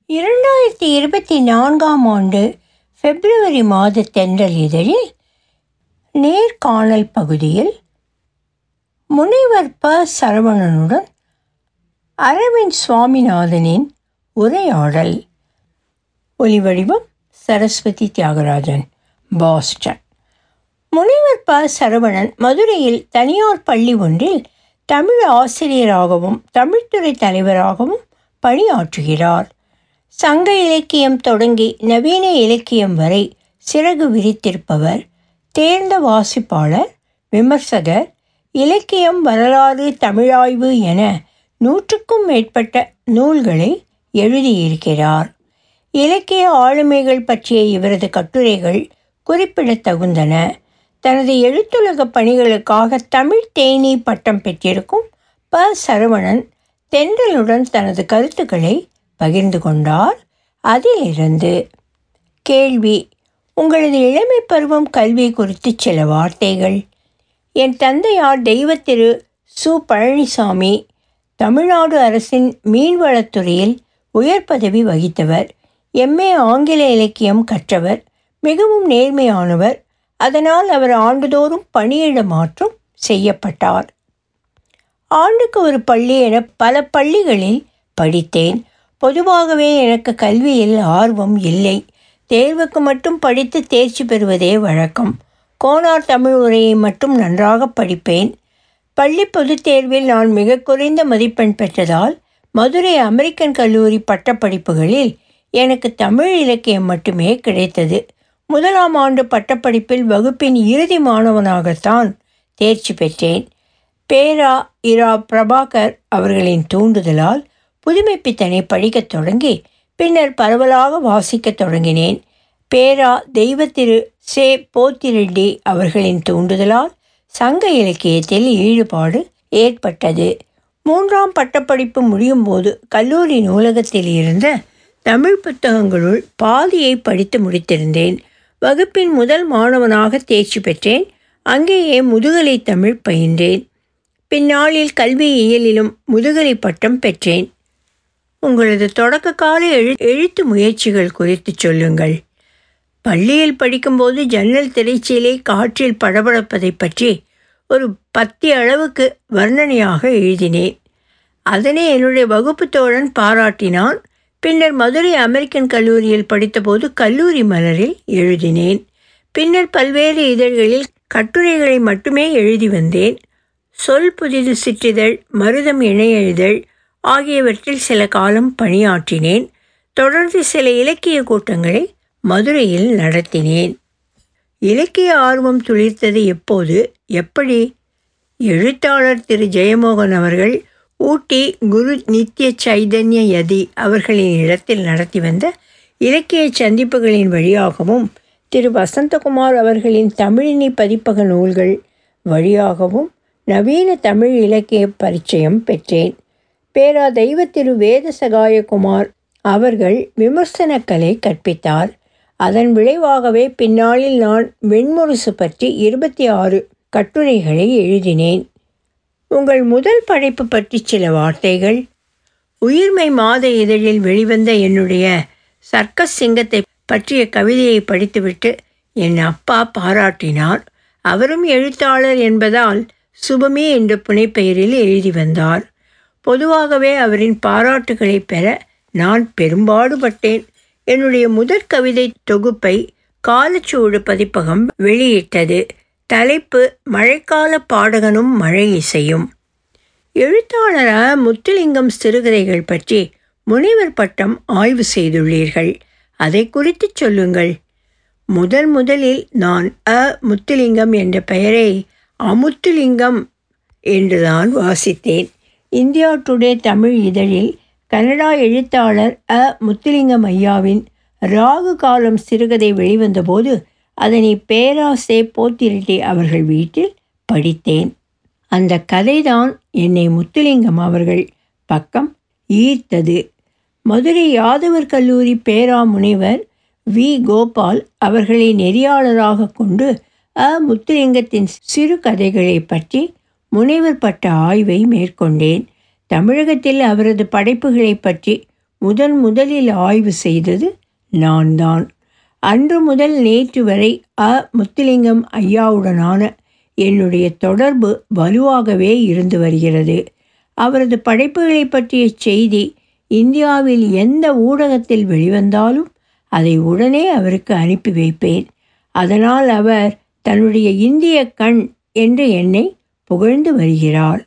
இரண்டாயிரத்தி இருபத்தி நான்காம் ஆண்டு பிப்ரவரி மாத தென்றல் இதழில் நேர்காணல் பகுதியில் முனைவர் ப சரவணனுடன் அரவிந்த் சுவாமிநாதனின் உரையாடல் ஒலிவடிவம் சரஸ்வதி தியாகராஜன் பாஸ்டன் முனைவர் ப சரவணன் மதுரையில் தனியார் பள்ளி ஒன்றில் தமிழ் ஆசிரியராகவும் தமிழ்துறை தலைவராகவும் பணியாற்றுகிறார் சங்க இலக்கியம் தொடங்கி நவீன இலக்கியம் வரை சிறகு விரித்திருப்பவர் தேர்ந்த வாசிப்பாளர் விமர்சகர் இலக்கியம் வரலாறு தமிழாய்வு என நூற்றுக்கும் மேற்பட்ட நூல்களை எழுதியிருக்கிறார் இலக்கிய ஆளுமைகள் பற்றிய இவரது கட்டுரைகள் குறிப்பிடத்தகுந்தன தனது எழுத்துலக பணிகளுக்காக தமிழ் தேனி பட்டம் பெற்றிருக்கும் ப சரவணன் தென்றலுடன் தனது கருத்துக்களை பகிர்ந்து கொண்டார் அதிலிருந்து கேள்வி உங்களது இளமை பருவம் கல்வி குறித்து சில வார்த்தைகள் என் தந்தையார் தெய்வத்திரு சு பழனிசாமி தமிழ்நாடு அரசின் மீன்வளத்துறையில் உயர் பதவி வகித்தவர் எம்ஏ ஆங்கில இலக்கியம் கற்றவர் மிகவும் நேர்மையானவர் அதனால் அவர் ஆண்டுதோறும் பணியிட மாற்றம் செய்யப்பட்டார் ஆண்டுக்கு ஒரு பள்ளி என பல பள்ளிகளில் படித்தேன் பொதுவாகவே எனக்கு கல்வியில் ஆர்வம் இல்லை தேர்வுக்கு மட்டும் படித்து தேர்ச்சி பெறுவதே வழக்கம் கோனார் தமிழ் உரையை மட்டும் நன்றாக படிப்பேன் பள்ளி பொதுத் தேர்வில் நான் மிக குறைந்த மதிப்பெண் பெற்றதால் மதுரை அமெரிக்கன் கல்லூரி பட்டப்படிப்புகளில் எனக்கு தமிழ் இலக்கியம் மட்டுமே கிடைத்தது முதலாம் ஆண்டு பட்டப்படிப்பில் வகுப்பின் இறுதி மாணவனாகத்தான் தேர்ச்சி பெற்றேன் பேரா இரா பிரபாகர் அவர்களின் தூண்டுதலால் புதுமைப்பித்தனை படிக்கத் தொடங்கி பின்னர் பரவலாக வாசிக்கத் தொடங்கினேன் பேரா தெய்வத்திரு சே போத்திரெட்டி அவர்களின் தூண்டுதலால் சங்க இலக்கியத்தில் ஈடுபாடு ஏற்பட்டது மூன்றாம் பட்டப்படிப்பு முடியும் போது கல்லூரி நூலகத்தில் இருந்த தமிழ் புத்தகங்களுள் பாதியை படித்து முடித்திருந்தேன் வகுப்பின் முதல் மாணவனாக தேர்ச்சி பெற்றேன் அங்கேயே முதுகலை தமிழ் பயின்றேன் பின்னாளில் கல்வியியலிலும் முதுகலை பட்டம் பெற்றேன் உங்களது தொடக்க கால எழு எழுத்து முயற்சிகள் குறித்து சொல்லுங்கள் பள்ளியில் படிக்கும்போது ஜன்னல் திரைச்சீலை காற்றில் படபடப்பதை பற்றி ஒரு பத்தி அளவுக்கு வர்ணனையாக எழுதினேன் அதனை என்னுடைய வகுப்பு தோழன் பாராட்டினான் பின்னர் மதுரை அமெரிக்கன் கல்லூரியில் படித்தபோது கல்லூரி மலரில் எழுதினேன் பின்னர் பல்வேறு இதழ்களில் கட்டுரைகளை மட்டுமே எழுதி வந்தேன் சொல் புதிது சிற்றிதழ் மருதம் இணையெழுதழ் ஆகியவற்றில் சில காலம் பணியாற்றினேன் தொடர்ந்து சில இலக்கிய கூட்டங்களை மதுரையில் நடத்தினேன் இலக்கிய ஆர்வம் துளிர்த்தது எப்போது எப்படி எழுத்தாளர் திரு ஜெயமோகன் அவர்கள் ஊட்டி குரு நித்ய சைதன்ய யதி அவர்களின் இடத்தில் நடத்தி வந்த இலக்கிய சந்திப்புகளின் வழியாகவும் திரு வசந்தகுமார் அவர்களின் தமிழினி பதிப்பக நூல்கள் வழியாகவும் நவீன தமிழ் இலக்கிய பரிச்சயம் பெற்றேன் பேரா தெய்வ திரு வேத சகாயகுமார் அவர்கள் விமர்சனக்கலை கற்பித்தார் அதன் விளைவாகவே பின்னாளில் நான் வெண்முரசு பற்றி இருபத்தி ஆறு கட்டுரைகளை எழுதினேன் உங்கள் முதல் படைப்பு பற்றி சில வார்த்தைகள் உயிர்மை மாத இதழில் வெளிவந்த என்னுடைய சர்க்கஸ் சிங்கத்தை பற்றிய கவிதையை படித்துவிட்டு என் அப்பா பாராட்டினார் அவரும் எழுத்தாளர் என்பதால் சுபமி என்ற புனைப்பெயரில் எழுதி வந்தார் பொதுவாகவே அவரின் பாராட்டுகளை பெற நான் பெரும்பாடுபட்டேன் என்னுடைய முதற் கவிதை தொகுப்பை காலச்சூடு பதிப்பகம் வெளியிட்டது தலைப்பு மழைக்கால பாடகனும் மழை இசையும் எழுத்தாளராக முத்துலிங்கம் சிறுகதைகள் பற்றி முனைவர் பட்டம் ஆய்வு செய்துள்ளீர்கள் அதை குறித்து சொல்லுங்கள் முதல் முதலில் நான் அ முத்துலிங்கம் என்ற பெயரை அமுத்துலிங்கம் என்றுதான் வாசித்தேன் இந்தியா டுடே தமிழ் இதழில் கனடா எழுத்தாளர் அ முத்துலிங்கம் ஐயாவின் ராகு காலம் சிறுகதை வெளிவந்தபோது அதனை பேராசே போத்திரெட்டி அவர்கள் வீட்டில் படித்தேன் அந்த கதைதான் என்னை முத்துலிங்கம் அவர்கள் பக்கம் ஈர்த்தது மதுரை யாதவர் கல்லூரி பேரா முனைவர் வி கோபால் அவர்களை நெறியாளராக கொண்டு அ முத்துலிங்கத்தின் சிறு கதைகளை பற்றி முனைவர் பட்ட ஆய்வை மேற்கொண்டேன் தமிழகத்தில் அவரது படைப்புகளை பற்றி முதன் முதலில் ஆய்வு செய்தது நான் தான் அன்று முதல் நேற்று வரை அ முத்துலிங்கம் ஐயாவுடனான என்னுடைய தொடர்பு வலுவாகவே இருந்து வருகிறது அவரது படைப்புகளை பற்றிய செய்தி இந்தியாவில் எந்த ஊடகத்தில் வெளிவந்தாலும் அதை உடனே அவருக்கு அனுப்பி வைப்பேன் அதனால் அவர் தன்னுடைய இந்திய கண் என்று என்னை புகழ்ந்து வருகிறார்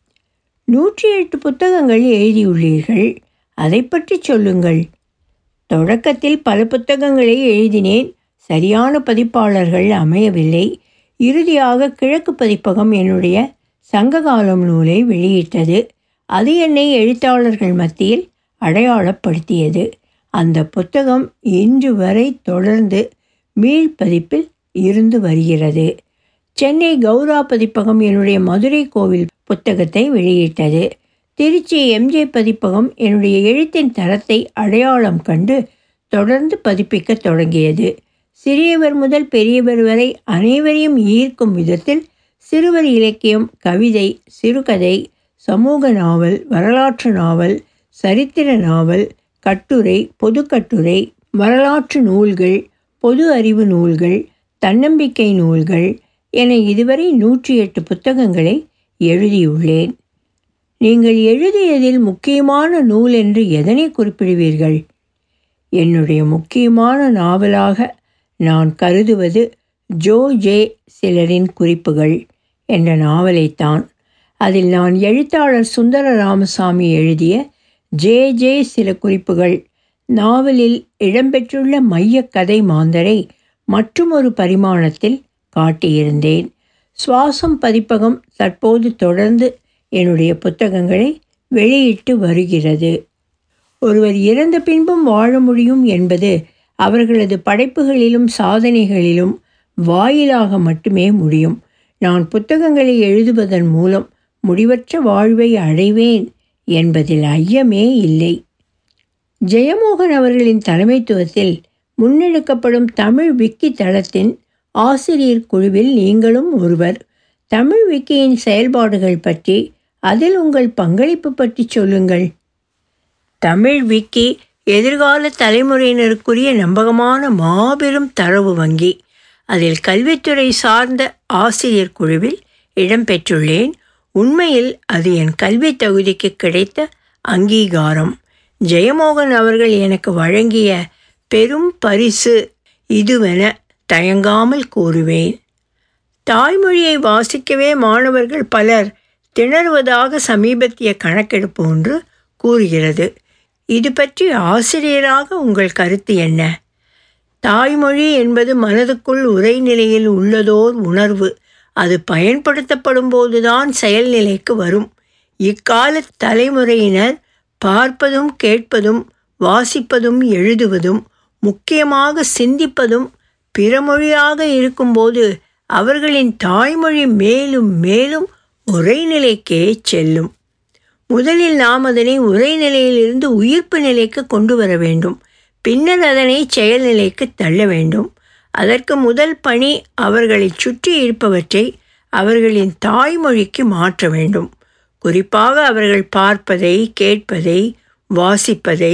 நூற்றி எட்டு புத்தகங்கள் எழுதியுள்ளீர்கள் அதை பற்றி சொல்லுங்கள் தொடக்கத்தில் பல புத்தகங்களை எழுதினேன் சரியான பதிப்பாளர்கள் அமையவில்லை இறுதியாக கிழக்கு பதிப்பகம் என்னுடைய சங்ககாலம் நூலை வெளியிட்டது அது என்னை எழுத்தாளர்கள் மத்தியில் அடையாளப்படுத்தியது அந்த புத்தகம் இன்று வரை தொடர்ந்து மீள்பதிப்பில் இருந்து வருகிறது சென்னை கௌரா பதிப்பகம் என்னுடைய மதுரை கோவில் புத்தகத்தை வெளியிட்டது திருச்சி எம்ஜே பதிப்பகம் என்னுடைய எழுத்தின் தரத்தை அடையாளம் கண்டு தொடர்ந்து பதிப்பிக்க தொடங்கியது சிறியவர் முதல் பெரியவர் வரை அனைவரையும் ஈர்க்கும் விதத்தில் சிறுவர் இலக்கியம் கவிதை சிறுகதை சமூக நாவல் வரலாற்று நாவல் சரித்திர நாவல் கட்டுரை பொதுக்கட்டுரை வரலாற்று நூல்கள் பொது அறிவு நூல்கள் தன்னம்பிக்கை நூல்கள் என இதுவரை நூற்றி எட்டு புத்தகங்களை எழுதியுள்ளேன் நீங்கள் எழுதியதில் முக்கியமான நூல் என்று எதனை குறிப்பிடுவீர்கள் என்னுடைய முக்கியமான நாவலாக நான் கருதுவது ஜோ ஜே சிலரின் குறிப்புகள் என்ற நாவலைத்தான் அதில் நான் எழுத்தாளர் சுந்தர ராமசாமி எழுதிய ஜே ஜே சில குறிப்புகள் நாவலில் இடம்பெற்றுள்ள மைய கதை மாந்தரை மற்றுமொரு பரிமாணத்தில் காட்டியிருந்தேன் சுவாசம் பதிப்பகம் தற்போது தொடர்ந்து என்னுடைய புத்தகங்களை வெளியிட்டு வருகிறது ஒருவர் இறந்த பின்பும் வாழ முடியும் என்பது அவர்களது படைப்புகளிலும் சாதனைகளிலும் வாயிலாக மட்டுமே முடியும் நான் புத்தகங்களை எழுதுவதன் மூலம் முடிவற்ற வாழ்வை அடைவேன் என்பதில் ஐயமே இல்லை ஜெயமோகன் அவர்களின் தலைமைத்துவத்தில் முன்னெடுக்கப்படும் தமிழ் விக்கி தளத்தின் ஆசிரியர் குழுவில் நீங்களும் ஒருவர் தமிழ் விக்கியின் செயல்பாடுகள் பற்றி அதில் உங்கள் பங்களிப்பு பற்றி சொல்லுங்கள் தமிழ் விக்கி எதிர்கால தலைமுறையினருக்குரிய நம்பகமான மாபெரும் தரவு வங்கி அதில் கல்வித்துறை சார்ந்த ஆசிரியர் குழுவில் இடம்பெற்றுள்ளேன் உண்மையில் அது என் கல்வி தகுதிக்கு கிடைத்த அங்கீகாரம் ஜெயமோகன் அவர்கள் எனக்கு வழங்கிய பெரும் பரிசு இதுவென தயங்காமல் கூறுவேன் தாய்மொழியை வாசிக்கவே மாணவர்கள் பலர் திணறுவதாக சமீபத்திய கணக்கெடுப்பு ஒன்று கூறுகிறது இது பற்றி ஆசிரியராக உங்கள் கருத்து என்ன தாய்மொழி என்பது மனதுக்குள் உரைநிலையில் உள்ளதோர் உணர்வு அது பயன்படுத்தப்படும் போதுதான் செயல்நிலைக்கு வரும் இக்கால தலைமுறையினர் பார்ப்பதும் கேட்பதும் வாசிப்பதும் எழுதுவதும் முக்கியமாக சிந்திப்பதும் பிறமொழியாக இருக்கும்போது அவர்களின் தாய்மொழி மேலும் மேலும் உரைநிலைக்கே செல்லும் முதலில் நாம் அதனை உரைநிலையிலிருந்து உயிர்ப்பு நிலைக்கு கொண்டு வர வேண்டும் பின்னர் அதனை செயல்நிலைக்கு தள்ள வேண்டும் அதற்கு முதல் பணி அவர்களை சுற்றி இருப்பவற்றை அவர்களின் தாய்மொழிக்கு மாற்ற வேண்டும் குறிப்பாக அவர்கள் பார்ப்பதை கேட்பதை வாசிப்பதை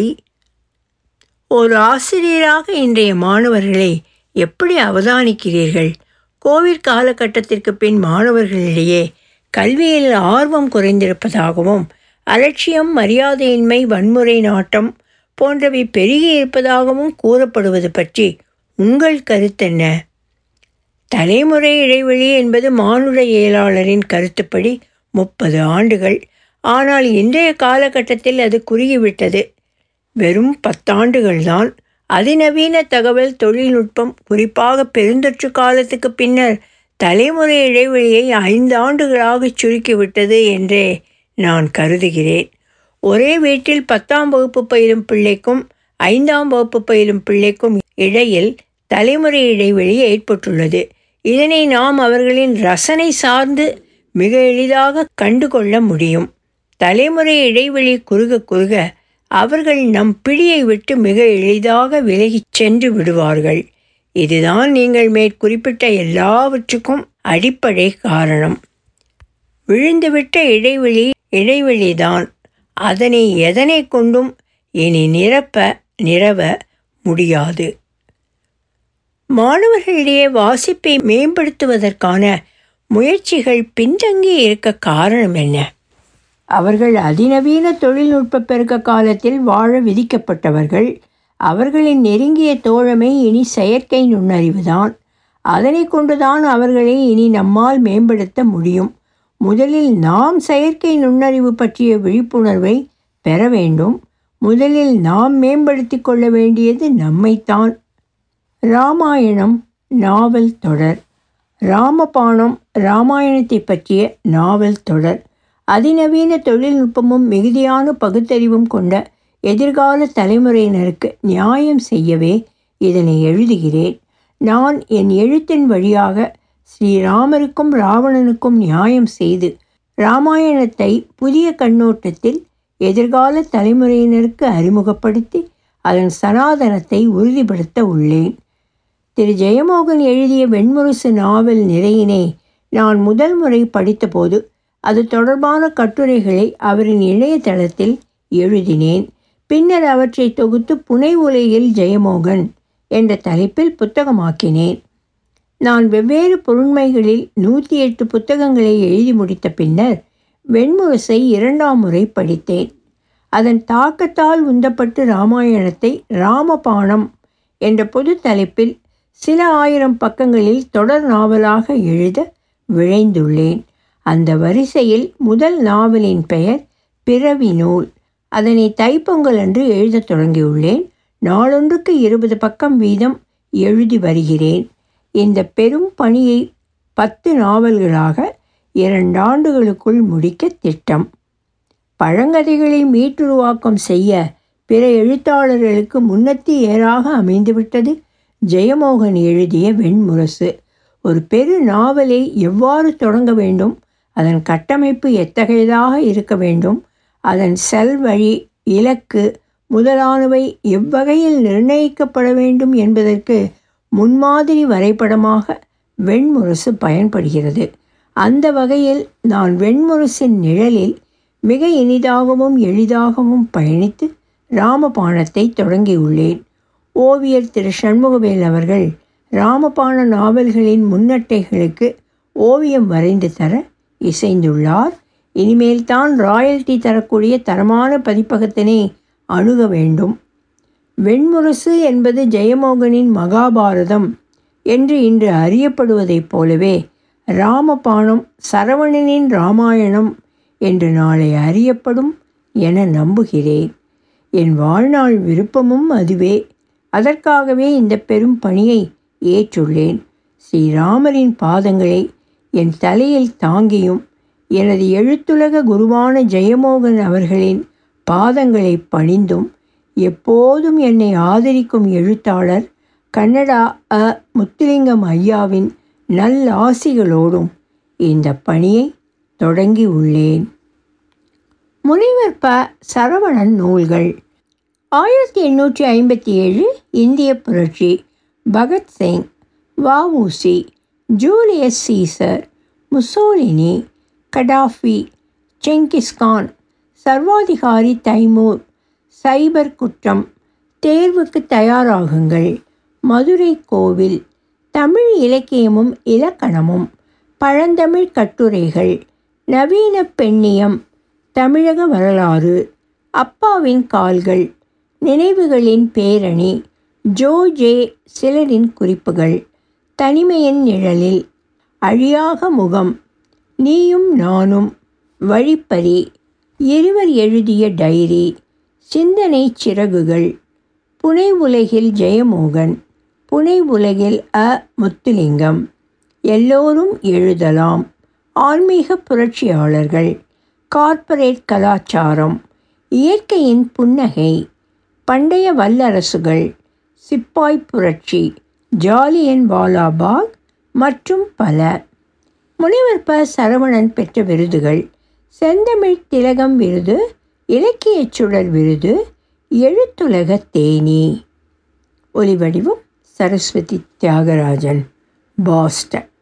ஒரு ஆசிரியராக இன்றைய மாணவர்களை எப்படி அவதானிக்கிறீர்கள் கோவிட் காலகட்டத்திற்கு பின் மாணவர்களிடையே கல்வியில் ஆர்வம் குறைந்திருப்பதாகவும் அலட்சியம் மரியாதையின்மை வன்முறை நாட்டம் போன்றவை பெருகி இருப்பதாகவும் கூறப்படுவது பற்றி உங்கள் கருத்தென்ன தலைமுறை இடைவெளி என்பது மானுட இயலாளரின் கருத்துப்படி முப்பது ஆண்டுகள் ஆனால் இன்றைய காலகட்டத்தில் அது குறுகிவிட்டது வெறும் பத்தாண்டுகள்தான் அதிநவீன தகவல் தொழில்நுட்பம் குறிப்பாக பெருந்தொற்று காலத்துக்கு பின்னர் தலைமுறை இடைவெளியை ஐந்து ஆண்டுகளாக சுருக்கிவிட்டது என்றே நான் கருதுகிறேன் ஒரே வீட்டில் பத்தாம் வகுப்பு பயிலும் பிள்ளைக்கும் ஐந்தாம் வகுப்பு பயிலும் பிள்ளைக்கும் இடையில் தலைமுறை இடைவெளி ஏற்பட்டுள்ளது இதனை நாம் அவர்களின் ரசனை சார்ந்து மிக எளிதாக கண்டுகொள்ள முடியும் தலைமுறை இடைவெளி குறுக குறுக அவர்கள் நம் பிடியை விட்டு மிக எளிதாக விலகிச் சென்று விடுவார்கள் இதுதான் நீங்கள் மேற்குறிப்பிட்ட எல்லாவற்றுக்கும் அடிப்படை காரணம் விழுந்துவிட்ட இடைவெளி இடைவெளிதான் அதனை எதனை கொண்டும் இனி நிரப்ப நிறவ முடியாது மாணவர்களிடையே வாசிப்பை மேம்படுத்துவதற்கான முயற்சிகள் பின்தங்கி இருக்க காரணம் என்ன அவர்கள் அதிநவீன தொழில்நுட்ப பெருக்க காலத்தில் வாழ விதிக்கப்பட்டவர்கள் அவர்களின் நெருங்கிய தோழமை இனி செயற்கை நுண்ணறிவுதான் அதனை கொண்டுதான் அவர்களை இனி நம்மால் மேம்படுத்த முடியும் முதலில் நாம் செயற்கை நுண்ணறிவு பற்றிய விழிப்புணர்வை பெற வேண்டும் முதலில் நாம் மேம்படுத்தி கொள்ள வேண்டியது நம்மைத்தான் ராமாயணம் நாவல் தொடர் ராமபாணம் ராமாயணத்தை பற்றிய நாவல் தொடர் அதிநவீன தொழில்நுட்பமும் மிகுதியான பகுத்தறிவும் கொண்ட எதிர்கால தலைமுறையினருக்கு நியாயம் செய்யவே இதனை எழுதுகிறேன் நான் என் எழுத்தின் வழியாக ஸ்ரீராமருக்கும் ராவணனுக்கும் நியாயம் செய்து ராமாயணத்தை புதிய கண்ணோட்டத்தில் எதிர்கால தலைமுறையினருக்கு அறிமுகப்படுத்தி அதன் சனாதனத்தை உறுதிப்படுத்த உள்ளேன் திரு ஜெயமோகன் எழுதிய வெண்முரசு நாவல் நிறையினை நான் முதல் முறை படித்தபோது அது தொடர்பான கட்டுரைகளை அவரின் இணையதளத்தில் எழுதினேன் பின்னர் அவற்றை தொகுத்து புனை உலையில் ஜெயமோகன் என்ற தலைப்பில் புத்தகமாக்கினேன் நான் வெவ்வேறு பொருண்மைகளில் நூற்றி எட்டு புத்தகங்களை எழுதி முடித்த பின்னர் வெண்முரசை இரண்டாம் முறை படித்தேன் அதன் தாக்கத்தால் உந்தப்பட்டு ராமாயணத்தை ராமபாணம் என்ற பொது தலைப்பில் சில ஆயிரம் பக்கங்களில் தொடர் நாவலாக எழுத விழைந்துள்ளேன் அந்த வரிசையில் முதல் நாவலின் பெயர் பிறவி நூல் அதனை தைப்பொங்கல் அன்று எழுதத் தொடங்கியுள்ளேன் நாளொன்றுக்கு இருபது பக்கம் வீதம் எழுதி வருகிறேன் இந்த பெரும் பணியை பத்து நாவல்களாக இரண்டாண்டுகளுக்குள் முடிக்க திட்டம் பழங்கதைகளை மீட்டுருவாக்கம் செய்ய பிற எழுத்தாளர்களுக்கு முன்னத்தி ஏறாக அமைந்துவிட்டது ஜெயமோகன் எழுதிய வெண்முரசு ஒரு பெரு நாவலை எவ்வாறு தொடங்க வேண்டும் அதன் கட்டமைப்பு எத்தகையதாக இருக்க வேண்டும் அதன் செல்வழி இலக்கு முதலானவை எவ்வகையில் நிர்ணயிக்கப்பட வேண்டும் என்பதற்கு முன்மாதிரி வரைபடமாக வெண்முரசு பயன்படுகிறது அந்த வகையில் நான் வெண்முரசின் நிழலில் மிக இனிதாகவும் எளிதாகவும் பயணித்து ராமபாணத்தை தொடங்கியுள்ளேன் ஓவியர் திரு சண்முகவேல் அவர்கள் ராமபாண நாவல்களின் முன்னட்டைகளுக்கு ஓவியம் வரைந்து தர இசைந்துள்ளார் இனிமேல் தான் ராயல்டி தரக்கூடிய தரமான பதிப்பகத்தினை அணுக வேண்டும் வெண்முரசு என்பது ஜெயமோகனின் மகாபாரதம் என்று இன்று அறியப்படுவதைப் போலவே ராமபாணம் சரவணனின் ராமாயணம் என்று நாளை அறியப்படும் என நம்புகிறேன் என் வாழ்நாள் விருப்பமும் அதுவே அதற்காகவே இந்த பெரும் பணியை ஏற்றுள்ளேன் ஸ்ரீராமரின் பாதங்களை என் தலையில் தாங்கியும் எனது எழுத்துலக குருவான ஜெயமோகன் அவர்களின் பாதங்களை பணிந்தும் எப்போதும் என்னை ஆதரிக்கும் எழுத்தாளர் கன்னடா அ முத்துலிங்கம் ஐயாவின் நல் ஆசிகளோடும் இந்த பணியை தொடங்கி உள்ளேன் முனைவர் ப சரவணன் நூல்கள் ஆயிரத்தி எண்ணூற்றி ஐம்பத்தி ஏழு இந்திய புரட்சி Bhagat Singh VOC Julius Caesar Mussolini Gaddafi Genghis Khan சர்வாதிகாரி தைமூர் சைபர் குற்றம் தேர்வுக்கு தயாராகுங்கள் மதுரை கோவில் தமிழ் இலக்கியமும் இலக்கணமும் பழந்தமிழ் கட்டுரைகள் நவீன பெண்ணியம் தமிழக வரலாறு அப்பாவின் கால்கள் நினைவுகளின் பேரணி ஜோ ஜே சிலரின் குறிப்புகள் தனிமையின் நிழலில் அழியாக முகம் நீயும் நானும் வழிப்பறி இருவர் எழுதிய டைரி சிந்தனை சிறகுகள் புனை உலகில் ஜெயமோகன் புனை உலகில் அ முத்துலிங்கம் எல்லோரும் எழுதலாம் ஆன்மீக புரட்சியாளர்கள் கார்ப்பரேட் கலாச்சாரம் இயற்கையின் புன்னகை பண்டைய வல்லரசுகள் சிப்பாய் புரட்சி ஜாலியன் வாலாபாக் மற்றும் பல முனைவர் ப சரவணன் பெற்ற விருதுகள் செந்தமிழ் திலகம் விருது இலக்கியச் சுடர் விருது எழுத்துலக தேனி ஒலிவடிவம் சரஸ்வதி தியாகராஜன் பாஸ்டன்